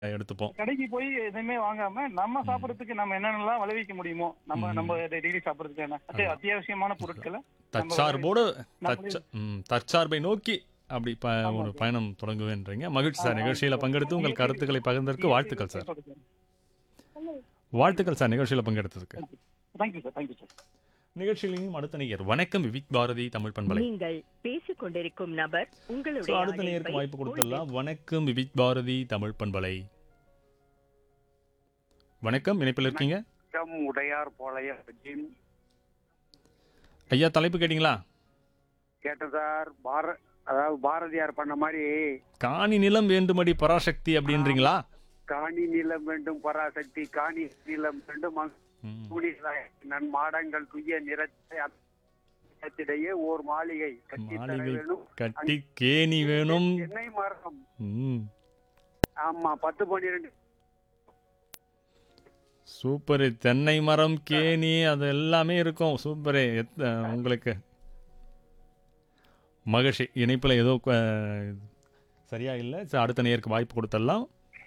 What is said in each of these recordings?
எடுத்துப்போம் கடைக்கு போய் எதுவுமே வாங்காம நம்ம சாப்பிடறதுக்கு நம்ம என்னென்னலாம் விளைவிக்க முடியுமோ நம்ம ம். நம்ம டெய்லி சாப்பிடறதுக்கு என்ன அத்தி- ஆமா. அத்தியாவசியமான பொருட்களை தற்சார்போடு நம்மளே- தற்ச- ம், தற்சார்பை நோக்கி அப்படி ப- ஆமா, ஒரு சார். பயணம் தொடங்குவேன்றீங்க மகிழ்ச்சி சார் ஆ, நிகழ்ச்சியில ஆ, பங்கெடுத்து உங்கள் இயற்கை- கருத்துக்களை பகிர்ந்ததற்கு வாழ்த்துக்கள் சார் தேங்க்யூ வாழ்த்துக்கள் சார் நிகழ்ச்சியில பங்கெடுத்ததுக்கு சார் தேங்க்யூ சார் நிகழ்ச்சியிலையும் அடுத்த நேயர் வணக்கம் விவிக் பாரதி தமிழ் பண்பலை நீங்கள் பேசிக் கொண்டிருக்கும் நபர் ஸோ உங்களுடைய அடுத்த நேருக்கு அழைப்பை வாய்ப்பு கொடுத்துடலாம் வணக்கம் விவிக் பாரதி தமிழ் பண்பலை வணக்கம் இணைப்பில் இருக்கீங்க வணக்கம் உடையார் போலைய ஜிம் ஐயா தலைப்பு கேட்டிங்களா கேட்டதார் பார அதாவது பாரதியார் பண்ண மாதிரி காணி நிலம் வேண்டுமடி பராசக்தி அப்படின்றீங்களா காணி நிலம் வேண்டும் பராசக்தி காணி நிலம் வேண்டும் ம். கூடியதாய் நன் மாடங்கள் துய்ய நிறத்திடையே ஓர் மாளிகை கட்டி தர மாளிகை வேணும் கட்டி கேணி வேணும் தென்னை மரம் ம் ஆமா பத்து பன்னிரெண்டு சூப்பரு தென்னை மரம் கேணி அது எல்லாமே இருக்கும் சூப்பரு எத்த- உங்களுக்கு மகிழ்ச்சி இணைப்பில் ஏதோ அஹ், சரியா இல்லை சரி, அடுத்த நேருக்கு வாய்ப்பு கொடுத்துடலாம்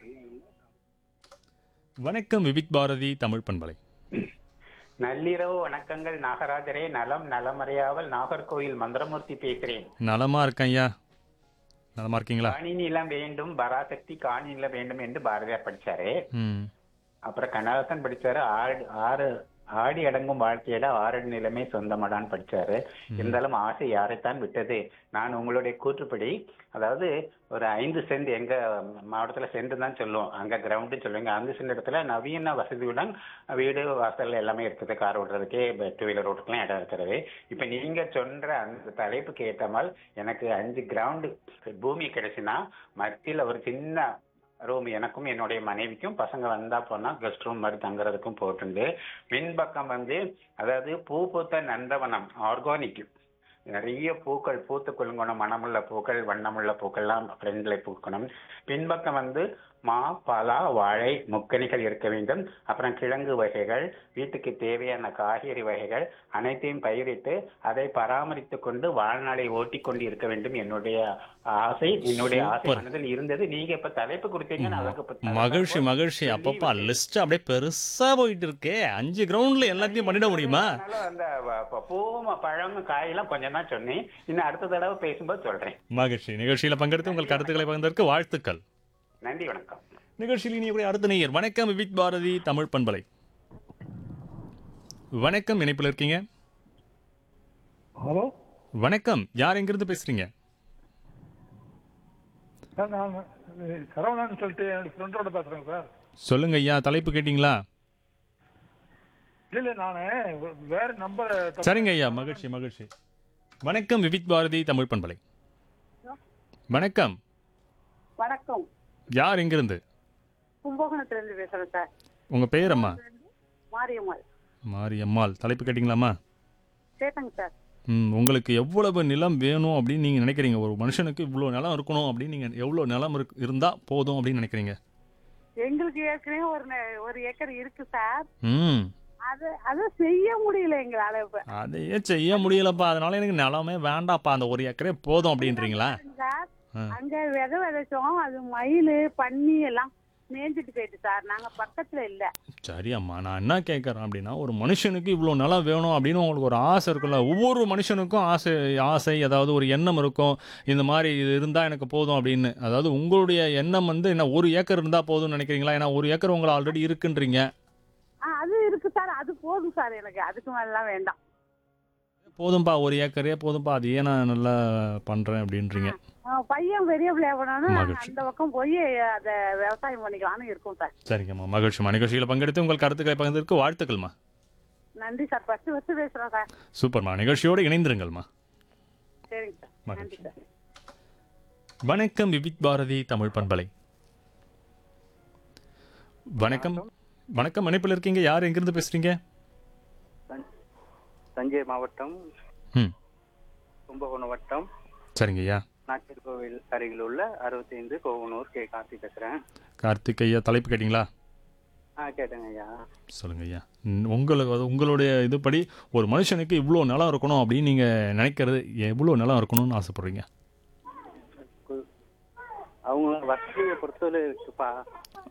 வணக்கம் விவிக் பாரதி தமிழ் பண்பலை நள்ளிரவு வணக்கங்கள் நாகராஜரே நலம் நலமறையாவல் நாகர்கோயில் மந்திரமூர்த்தி பேசுறேன் நலமா இருக்கேன் ஐயா நலமா இருக்கீங்களா காணி நிலம் வேண்டும் பராசக்தி காணி நிலம் வேண்டும் என்று பாரதியார் படிச்சாரு ம் அப்புறம் கண்ணதாசன் படிச்சாரு ஆடு ஆறு ஆடி அடங்கும் வாழ்க்கையில ஆறடி நிலமே சொந்தமடான்னு படிச்சாரு இருந்தாலும் ஆசை யாரைத்தான் விட்டது நான் உங்களுடைய கூற்றுப்படி அதாவது ஒரு ஐந்து சென்ட் எங்க மாவட்டத்துல சென்ட் தான் சொல்லுவோம் அங்க கிரவுண்டு சொல்லுவாங்க அந்த சென்ட் இடத்துல நவீன வசதியுடன் வீடு வாசல் எல்லாமே இருக்குது கார் ஓட்டுறதுக்கே டூ வீலர் ஓட்டுக்கெல்லாம் இடம் இருக்கிறது இப்ப நீங்க சொல்ற அந்த தலைப்புக்கு ஏற்ற மாதிரி எனக்கு அஞ்சு கிரவுண்டு பூமி கிடைச்சுன்னா மத்தியில ஒரு சின்ன ரூம் எனக்கும் என்னுடைய மனைவிக்கும் பசங்க வந்தா போனா கெஸ்ட் ரூம் மாதிரி தங்குறதுக்கும் போட்டுண்டு பின்பக்கம் வந்து அதாவது பூ பூத்த நந்தவனம் ஆர்கானிக் நிறைய பூக்கள் பூத்து குலுங்கணும் மனமுள்ள பூக்கள் வண்ணமுள்ள பூக்கள்லாம் ஃப்ரெண்ட்ல பூக்கணும் பின்பக்கம் வந்து மா பலா வாழை முக்கணிகள் இருக்க வேண்டும் அப்புறம் கிழங்கு வகைகள் வீட்டுக்கு தேவையான காய்கறி வகைகள் அனைத்தையும் பயிரிட்டு அதை பராமரித்து கொண்டு வாழ்நாளை ஓட்டி கொண்டு இருக்க வேண்டும் என்னுடைய ஆசை என்னுடைய ஆசை Super. மனதில் இருந்தது நீங்க இப்ப தலைப்பு கொடுத்தீங்கன்னா அதுக்கு இப்ப மகிழ்ச்சி தலைப்பு மகிழ்ச்சி சொல்லி அப்பப்பா வந்து- லிஸ்ட் அப்படியே பெருசா போயிட்டு இருக்கே அஞ்சு கிரவுண்ட்ல எல்லாத்தையும் பண்ணிட முடியுமா அதனால அந்த வ- ப- பூவும் பழம் காயெல்லாம் கொஞ்சம் தான் சொன்னேன் இன்னும் அடுத்த தடவை பேசும்போது சொல்றேன் மகிழ்ச்சி நிகழ்ச்சியில பங்கெடுத்து உங்கள் கருத்துக்களை பகிர்ந்ததற்கு வாழ்த்துக்கள் நன்றி வணக்கம் நிகழ்ச்சியில் இனி கூட அடுத்த நேயர் வணக்கம் விவிக் பாரதி தமிழ் பண்பலை வணக்கம் இணைப்பில் இருக்கீங்க ஹலோ வணக்கம் யார் எங்கிருந்து பேசுறீங்க சார் நான் சரவணன் சொல்லிட்டு என்னோட ஃப்ரெண்டோட பேசுறேன் சார் சொல்லுங்க ஐயா தலைப்பு கேட்டிங்களா இல்ல நான் வேற நம்பர் சரிங்க ஐயா மகிழ்ச்சி மகிழ்ச்சி வணக்கம் விவிக் பாரதி தமிழ் பண்பலை வணக்கம் வணக்கம் யார் எங்கிருந்து கும்பகோணத்துல இருந்து பேசுறேன் சார் உங்க பேர் அம்மா மாரியம்மாள் மாரியம்மாள் தலைப்பு கேட்டிங்களாம்மா கேட்டேங்க சார் ம் உங்களுக்கு எவ்வளவு நிலம் வேணும் அப்படின்னு நீங்கள் நினைக்கிறீங்க ஒரு மனுஷனுக்கு இவ்வளோ நிலம் இருக்கணும் அப்படின்னு நீங்கள் எவ்வளோ நிலம் இருக்கு இருந்தால் போதும் அப்படின்னு நினைக்கிறீங்க எங்களுக்கு ஏற்கனவே ஒரு நெ- ஒரு ஏக்கர் இருக்கு சார் ம் அது அதை செய்ய முடியல எங்களால இப்ப அதையே செய்ய முடியலப்பா அதனால எனக்கு நிலமே வேண்டாப்பா அந்த ஒரு ஏக்கரே போதும் அப்படின்றீங்களா சார் ஆ. அங்க விதை விதைச்சோம் அது மயில் பன்னி எல்லாம் மேய்ஞ்சிட்டு போயிட்டு சார் நாங்க பக்கத்துல இல்ல சரி அம்மா நான் என்ன கேட்குறேன் அப்படின்னா ஒரு மனுஷனுக்கு இவ்வளோ நிலம் வேணும் அப்படின்னு உங்களுக்கு ஒரு ஆசை இருக்குல்ல ஒவ்வொரு மனுஷனுக்கும் ஆசை ஆசை அதாவது ஒரு எண்ணம் இருக்கும் இந்த மாதிரி இது இருந்தால் எனக்கு போதும் அப்படின்னு அதாவது உங்களுடைய எண்ணம் வந்து என்ன ஒரு ஏக்கர் இருந்தால் போதும்னு நினைக்கிறீங்களா ஏன்னா ஒரு ஏக்கர் உங்களை ஆல்ரெடி இருக்குன்றீங்க ஆ, அது இருக்கு சார் அது போதும் சார் எனக்கு அதுக்கு மேலாம் வேண்டாம் போதும்பா ஒரு ஏக்கரே போதும்பா அது ஏன் நான் நல்லா பண்ணுறேன் அப்படின்றீங்க ஆ, பையன் பெரிய பிள்ளைய பண்ணணும் மகிழ்ச்சி. அந்த பக்கம் போய் அத விவசாயம் பண்ணிக்கலாம்னு இருக்கும் சார் சரிங்கம்மா மகிழ்ச்சிம்மா நிகழ்ச்சியில் பங்கெடுத்து உங்கள் கருத்துக்களை பகிர்ந்ததற்கு வாழ்த்துக்கள்மா நன்றி சார் ஃபர்ஸ்ட் ஃபர்ஸ்ட் பேசுறோம் சார் சூப்பர்மா நிகழ்ச்சியோடு இணைந்திருங்கள்மா சரிங்க சார் மகிழ்ச்சி. நன்றி சார் வணக்கம் விவிக் பாரதி தமிழ் பண்பலை வணக்கம் வணக்கம் இணைப்பில் இருக்கீங்க யார் எங்கிருந்து பேசுறீங்க தஞ்சை மாவட்டம் ம் கும்பகோணம் வட்டம் சரிங்க ஐயா நாச்சர் கோவில் அருகில் உள்ள அறுபத்தைந்து கோவனூர் கே கார்த்தி பேசுறேன் கார்த்திக் ஐயா தலைப்பு கேட்டிங்களா ஆ கேட்டேங்க ஐயா சொல்லுங்க ஐயா ம், உங்களுக்கு அது உங்களுடைய இதுபடி ஒரு மனுஷனுக்கு இவ்வளோ நிலம் இருக்கணும் அப்படின்னு நீங்கள் நினைக்கிறது எவ்வளோ நிலம் இருக்கணும்னு ஆசைப்படுறீங்க கு- அவங்க வசதியை பொறுத்தவரை இருக்குப்பா